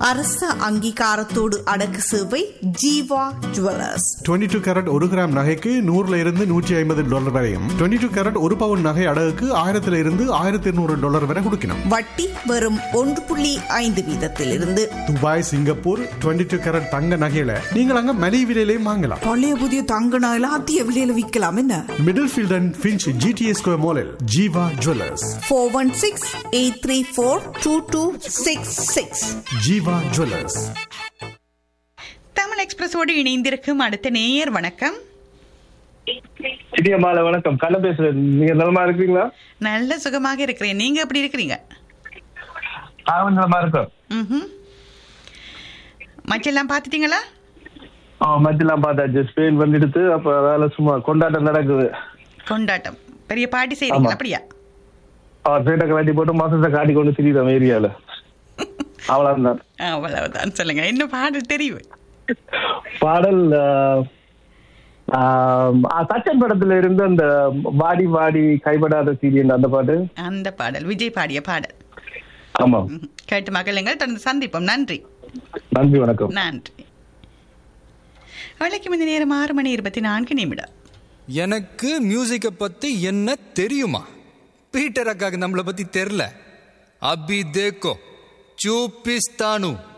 அரச அங்கீகாரத்தோடு அடக்கு சேவை ஜீவா ஜுவல்லர்ஸ் 22 டூ கேரட் ஒரு கிராம் நகைக்கு நூறுல இருந்து நூற்றி ஐம்பது டாலர் வரையும் 22 டூ கேரட் ஒரு பவுன் நகை அடகுக்கு ஆயிரத்துல இருந்து ஆயிரத்தி இருநூறு டாலர் வரை கொடுக்கணும் வட்டி வெறும் ஒன்று புள்ளி ஐந்து வீதத்திலிருந்து துபாய் சிங்கப்பூர் 22 டூ கேரட் தங்க நகையில நீங்கள் அங்க மலிவு விலையிலையும் வாங்கலாம் பழைய புதிய தங்க நகைலாம் அதிக விலையில விற்கலாம் என்ன Middlefield and Finch GTS square மாலில் Jeeva Jewellers four one six eight three four two two six six Jeeva Jewellers Tamil எக்ஸ்பிரஸோடு இணைந்திருக்கும் அடுத்த நேயர் வணக்கம் சிட்டியம்மால வணக்கம் கண்ண பேசுறேன் நீங்க நலமா இருக்கீங்களா நல்ல சுகமாக இருக்கிறேன் நீங்க எப்படி இருக்கிறீங்க நான் நலமா இருக்கேன் ம்ஹும். மச்செல்லாம் பார்த்துட்டீங்களா மத்தியெல்லாம் பார்த்தாச்சு ஸ்பெயின் வந்துடுத்து அப்ப வேலை சும்மா கொண்டாட்டம் நடக்குது கொண்டாட்டம் பெரிய பாட்டி செய்றீங்களா ஆமா. அப்படியா பேட்டை கலாட்டி போட்டு மாசத்தை காட்டி கொண்டு திரியிறோம் ஏரியால அவ்வளவுதான் அவ்வளவுதான் சொல்லுங்க என்ன பாடல் தெரியும் பாடல் ஆஹ், ஆஹ், சச்சன் படத்துல இருந்து அந்த வாடி வாடி கைப்படாத சீரியல் அந்த பாட்டு அந்த பாடல் விஜய் பாடிய பாடல் ஆமா ம்ஹும். கேட்டு மகளுங்கள் தொடர்ந்து சந்திப்போம் நன்றி நன்றி வணக்கம் நன்றி வழக்கம் இந்த நேரம் ஆறு மணி இருபத்தி நான்கு நிமிடம் எனக்கு மியூசிக்கை பத்தி என்ன தெரியுமா பீட்டர் அக்காக்கு நம்மளை பத்தி தெரில அபி தேக்கோ சூப்பிஸ்தானு